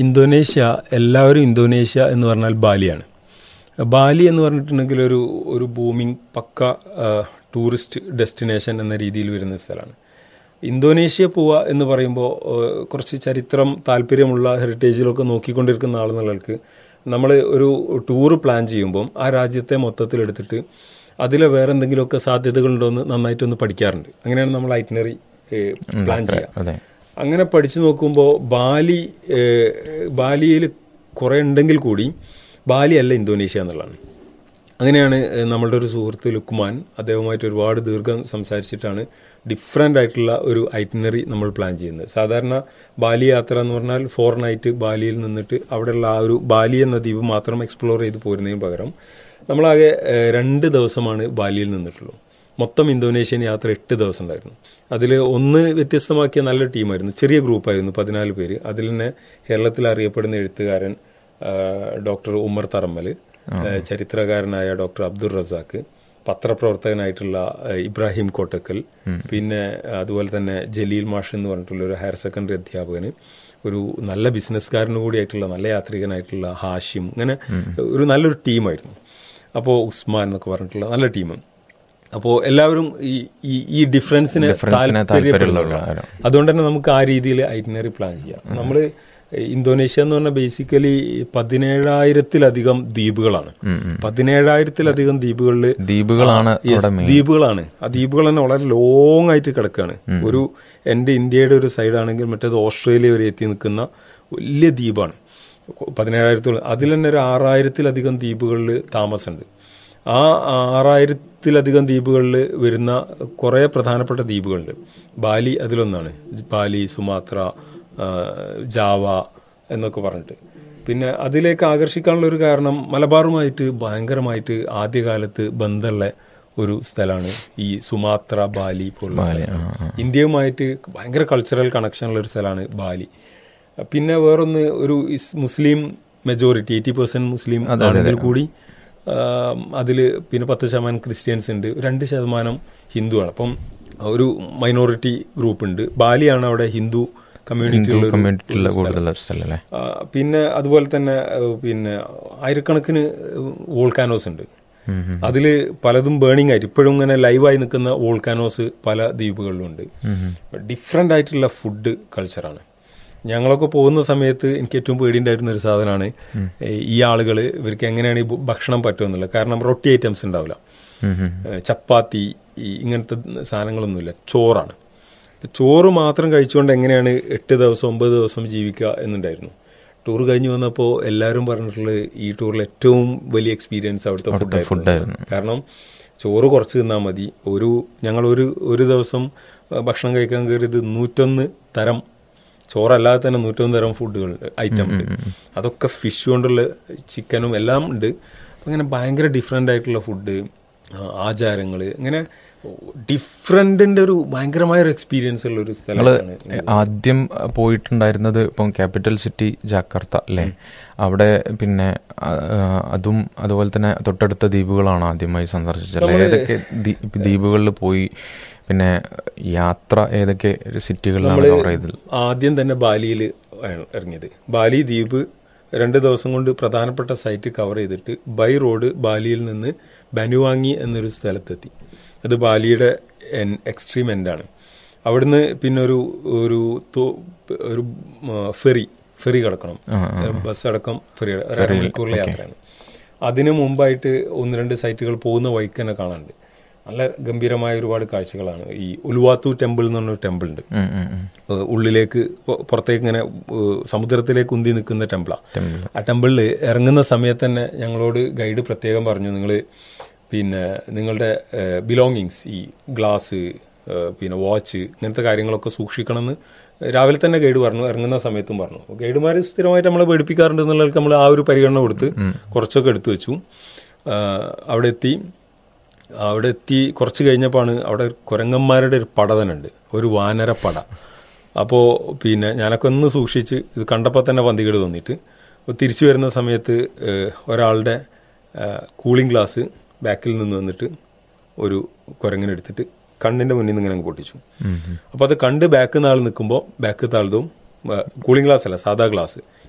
Indonesia എല്ലാവരും Indonesia എന്ന് പറഞ്ഞാൽ ബാലിയാണ് ബാലി എന്ന് പറഞ്ഞിട്ടുണ്ടെങ്കിൽ ഒരു ഒരു ബൂമിങ് പക്ക ആ, ടൂറിസ്റ്റ് ഡെസ്റ്റിനേഷൻ എന്ന രീതിയിൽ വരുന്ന സ്ഥലമാണ് ഇന്തോനേഷ്യ പോവുക എന്ന് പറയുമ്പോൾ ഏഹ്, കുറച്ച് ചരിത്രം താല്പര്യമുള്ള ഹെറിറ്റേജിലൊക്കെ നോക്കിക്കൊണ്ടിരിക്കുന്ന ആളെന്നുള്ളവർക്ക് നമ്മൾ ഒരു ടൂർ പ്ലാൻ ചെയ്യുമ്പം ആ രാജ്യത്തെ മൊത്തത്തിലെടുത്തിട്ട് അതിലെ വേറെ എന്തെങ്കിലുമൊക്കെ സാധ്യതകളുണ്ടോ എന്ന് നന്നായിട്ടൊന്ന് പഠിക്കാറുണ്ട് അങ്ങനെയാണ് നമ്മൾ ഐറ്റിനറി പ്ലാൻ ചെയ്യുക അതെ അങ്ങനെ പഠിച്ചു നോക്കുമ്പോൾ ബാലി ഏഹ്, ബാലിയിൽ കുറേ ഉണ്ടെങ്കിൽ കൂടി ബാലി അല്ല ഇന്തോനേഷ്യ എന്നുള്ളതാണ് അങ്ങനെയാണ് ഏഹ്, നമ്മളുടെ ഒരു സുഹൃത്ത് ലുക്മാൻ അദ്ദേഹവുമായിട്ട് ഒരുപാട് ദീർഘം സംസാരിച്ചിട്ടാണ് ഡിഫറെൻ്റ് ആയിട്ടുള്ള ഒരു ഐറ്റിനറി നമ്മൾ പ്ലാൻ ചെയ്യുന്നത് സാധാരണ ബാലി യാത്ര എന്ന് പറഞ്ഞാൽ ഫോർ നൈറ്റ് ബാലിയിൽ നിന്നിട്ട് അവിടെയുള്ള ആ ഒരു ബാലി എന്ന ദ്വീപ് മാത്രം എക്സ്പ്ലോർ ചെയ്ത് പോരുന്നതിന് പകരം നമ്മളാകെ ഏഹ്, രണ്ട് ദിവസമാണ് ബാലിയിൽ നിന്നിട്ടുള്ളൂ മൊത്തം ഇന്തോനേഷ്യൻ യാത്ര എട്ട് ദിവസം ഉണ്ടായിരുന്നു അതിൽ ഒന്ന് വ്യത്യസ്തമാക്കിയ നല്ല ടീമായിരുന്നു ചെറിയ ഗ്രൂപ്പായിരുന്നു പതിനാല് പേര് അതിൽ തന്നെ കേരളത്തിൽ അറിയപ്പെടുന്ന എഴുത്തുകാരൻ ആ, ഡോക്ടർ ഉമ്മർ തറമ്മൽ ചരിത്രകാരനായ ഡോക്ടർ അബ്ദുൾ റസാഖ് പത്രപ്രവർത്തകനായിട്ടുള്ള ആ, ഇബ്രാഹിം കോട്ടക്കൽ പിന്നെ അതുപോലെ തന്നെ ജലീൽ മാഷ് എന്ന് പറഞ്ഞിട്ടുള്ള ഒരു ഹയർ സെക്കൻഡറി അധ്യാപകന് ഒരു നല്ല ബിസിനസ്സുകാരന് കൂടിയായിട്ടുള്ള നല്ല യാത്രികനായിട്ടുള്ള ഹാഷിം അങ്ങനെ ഒരു നല്ലൊരു ടീമായിരുന്നു അപ്പോൾ ഉസ്മാൻ എന്നൊക്കെ പറഞ്ഞിട്ടുള്ള നല്ല ടീം അപ്പോൾ എല്ലാവരും ഈ ഈ- ഈ ഡിഫറൻസിനെ ഡിഫറൻസിനെ താല്പര്യപ്പെടുന്നവരാണ് അതുകൊണ്ട് തന്നെ നമുക്ക് ആ രീതിയിൽ ഐറ്റിനറി പ്ലാൻ ചെയ്യാം നമ്മൾ ഇന്തോനേഷ്യ എന്ന് പറഞ്ഞാൽ ബേസിക്കലി പതിനേഴായിരത്തിലധികം ദ്വീപുകളാണ് പതിനേഴായിരത്തിലധികം ദ്വീപുകളിൽ ദ്വീപുകളാണ് Yes, ദ്വീപുകളാണ് ആ ദ്വീപുകൾ തന്നെ വളരെ ലോങ് ആയിട്ട് കിടക്കുകയാണ് ഒരു എൻ്റെ ഇന്ത്യയുടെ ഒരു സൈഡാണെങ്കിൽ മറ്റേത് ഓസ്ട്രേലിയ വരെ എത്തി നിൽക്കുന്ന വലിയ ദ്വീപാണ് പതിനേഴായിരത്തോളം അതിൽ തന്നെ ഒരു ആറായിരത്തിലധികം ദ്വീപുകളിൽ താമസമുണ്ട് ആ ആറായിരത്തിലധികം ദ്വീപുകളിൽ വരുന്ന കുറേ പ്രധാനപ്പെട്ട ദ്വീപുകളുണ്ട് ബാലി അതിലൊന്നാണ് ബാലി സുമാത്ര ആ, ജാവ എന്നൊക്കെ പറഞ്ഞിട്ട് പിന്നെ അതിലേക്ക് ആകർഷിക്കാനുള്ള ഒരു കാരണം മലബാറുമായിട്ട് ഭയങ്കരമായിട്ട് ആദ്യകാലത്ത് ബന്ധമുള്ള ഒരു സ്ഥലമാണ് ഈ സുമാത്ര ബാലി പോലുള്ള സ്ഥലങ്ങൾ ഇന്ത്യയുമായിട്ട് ഭയങ്കര കൾച്ചറൽ കണക്ഷനുള്ള ഒരു സ്ഥലമാണ് ബാലി പിന്നെ വേറൊന്ന് ഒരു is Muslim majority eighty percent Muslim ആണെങ്കിൽ കൂടി അതിൽ പിന്നെ പത്ത് ശതമാനം ക്രിസ്ത്യൻസ് ഉണ്ട് രണ്ട് ശതമാനം ഹിന്ദുവാണ് അപ്പം ഒരു മൈനോറിറ്റി ഗ്രൂപ്പ് ഉണ്ട് ബാലിയാണ് അവിടെ ഹിന്ദു കമ്മ്യൂണിറ്റി ഉള്ള ഒരു- കമ്മ്യൂണിറ്റിയുള്ള കൂടുതലുള്ള സ്ഥലം അല്ലേ ആ, പിന്നെ അതുപോലെ തന്നെ ഏഹ്, പിന്നെ ആയിരക്കണക്കിന് വോൾക്കാനോസ് ഉണ്ട് അതിൽ പലതും ബേണിംഗ് ആയിട്ട് ഇപ്പോഴും ഇങ്ങനെ ലൈവായി നിൽക്കുന്ന വോൾക്കാനോസ് പല ദ്വീപുകളിലും ഉണ്ട് ഡിഫറെൻ്റ് ആയിട്ടുള്ള ഫുഡ് കൾച്ചറാണ് ഞങ്ങളൊക്കെ പോകുന്ന സമയത്ത് എനിക്ക് ഏറ്റവും പേടിയുണ്ടായിരുന്ന ഒരു സാധനമാണ് ഈ ആളുകൾ ഇവർക്ക് എങ്ങനെയാണ് ഈ ഭക്ഷണം പറ്റുമെന്നുള്ളത് കാരണം റൊട്ടി ഐറ്റംസ് ഉണ്ടാവില്ല ഏഹ്, ചപ്പാത്തി ഈ ഇങ്ങനത്തെ സാധനങ്ങളൊന്നുമില്ല ചോറാണ് ഇപ്പൊ ചോറ് മാത്രം കഴിച്ചുകൊണ്ട് എങ്ങനെയാണ് എട്ട് ദിവസം ഒമ്പത് ദിവസം ജീവിക്കുക എന്നുണ്ടായിരുന്നു ടൂർ കഴിഞ്ഞ് വന്നപ്പോൾ എല്ലാവരും പറഞ്ഞിട്ടുള്ളത് ഈ ടൂറിൽ ഏറ്റവും വലിയ എക്സ്പീരിയൻസ് അവിടുത്തെ ഫുഡായിരുന്നു കാരണം ചോറ് കുറച്ച് തിന്നാൽ മതി ഒരു ഞങ്ങൾ ഒരു ഒരു ദിവസം അഹ് ഭക്ഷണം കഴിക്കാൻ കയറിയത് നൂറ്റൊന്ന് തരം ചോറല്ലാതെ തന്നെ നൂറ്റൊന്ന് തരം ഫുഡുകൾ ഐറ്റം ഉണ്ട് അതൊക്കെ ഫിഷ് കൊണ്ടുള്ള ചിക്കനും എല്ലാം ഉണ്ട് അപ്പം അങ്ങനെ ഭയങ്കര ഡിഫറെൻ്റ് ആയിട്ടുള്ള ഫുഡ് ആചാരങ്ങൾ ഇങ്ങനെ ഡിഫറെന്റിന്റെ ഒരു ഭയങ്കരമായ ഒരു എക്സ്പീരിയൻസ് ഉള്ള ഒരു സ്ഥലമാണ് ആദ്യം പോയിട്ടുണ്ടായിരുന്നത് ഇപ്പം ക്യാപിറ്റൽ സിറ്റി ജാക്കർത്ത അല്ലേ അവിടെ പിന്നെ ആ, അതും അതുപോലെ തന്നെ തൊട്ടടുത്ത ദ്വീപുകളാണ് ആദ്യമായി സന്ദർശിച്ചത് അല്ലേ? ഏതൊക്കെ ദ്വീ- ദ്വീപുകളിൽ പോയി പിന്നെ യാത്ര ഏതൊക്കെ സിറ്റികളിലാണ് കവർ ചെയ്തത് ആദ്യം തന്നെ ബാലിയിൽ ഇറങ്ങിയത് ബാലി ദ്വീപ് രണ്ട് ദിവസം കൊണ്ട് പ്രധാനപ്പെട്ട സൈറ്റ് കവർ ചെയ്തിട്ട് ബൈ റോഡ് ബാലിയിൽ നിന്ന് ബനുവാങ്ങി എന്നൊരു സ്ഥലത്തെത്തി അത് ബാലിയുടെ എക്സ്ട്രീം എൻഡാണ് അവിടുന്ന് പിന്നെ ഒരു ഒരു തോ- ഒരു ഫെറി ഫെറി കിടക്കണം ബസ് അടക്കം ഫെറി ഒരു അരമണിക്കൂറിലെ യാത്രയാണ് അതിനു മുമ്പായിട്ട് ഒന്ന് രണ്ട് സൈറ്റുകൾ പോകുന്ന വഴിക്ക് തന്നെ കാണാനുണ്ട് നല്ല ഗംഭീരമായ ഒരുപാട് കാഴ്ചകളാണ് ഈ ഉലുവാത്തു ടെമ്പിൾ എന്ന് പറഞ്ഞൊരു ടെമ്പിൾ ഉണ്ട് ഉം, ഉം, ഉം. ഏഹ് ഉള്ളിലേക്ക് പൊ- പുറത്തേക്ക് ഇങ്ങനെ ഏഹ് സമുദ്രത്തിലേക്ക് ഉന്തി നിൽക്കുന്ന ടെമ്പിളാണ് ആ ടെമ്പിളിൽ ഇറങ്ങുന്ന സമയത്ത് തന്നെ ഞങ്ങളോട് ഗൈഡ് പ്രത്യേകം പറഞ്ഞു നിങ്ങൾ പിന്നെ നിങ്ങളുടെ ബിലോങ്ങിങ്സ് ഈ ഗ്ലാസ് പിന്നെ വാച്ച് ഇങ്ങനത്തെ കാര്യങ്ങളൊക്കെ സൂക്ഷിക്കണമെന്ന് രാവിലെ തന്നെ ഗൈഡ് പറഞ്ഞു ഇറങ്ങുന്ന സമയത്തും പറഞ്ഞു ഗൈഡുമാർ സ്ഥിരമായിട്ട് നമ്മളെ പേടിപ്പിക്കാറുണ്ട് എന്നുള്ളവർക്ക് നമ്മൾ ആ ഒരു പരിഗണന കൊടുത്ത് കുറച്ചൊക്കെ എടുത്തു വെച്ചു ഏഹ് അവിടെ എത്തി അവിടെ എത്തി കുറച്ച് കഴിഞ്ഞപ്പോഴാണ് അവിടെ കുരങ്ങന്മാരുടെ ഒരു പട തന്നെ ഉണ്ട് ഒരു വാനരപ്പട അപ്പോൾ പിന്നെ ഞാനൊക്കെ ഒന്ന് സൂക്ഷിച്ച് ഇത് കണ്ടപ്പോൾ തന്നെ പന്തികേട് തോന്നിയിട്ട് അപ്പോൾ തിരിച്ചു വരുന്ന സമയത്ത് ഏഹ്, ഒരാളുടെ കൂളിംഗ് ഗ്ലാസ് ബാക്കിൽ നിന്ന് വന്നിട്ട് ഒരു കുരങ്ങനെടുത്തിട്ട് കണ്ണിൻ്റെ മുന്നിൽ നിന്ന് ഇങ്ങനെ അങ്ങ് പൊട്ടിച്ചു അപ്പോൾ അത് കണ്ട് ബാക്കിൽ നിന്ന് ആൾ നിൽക്കുമ്പോൾ ബാക്കിൽ താഴ്തും കൂളിംഗ് ഗ്ലാസ് അല്ല സാധാ ഗ്ലാസ്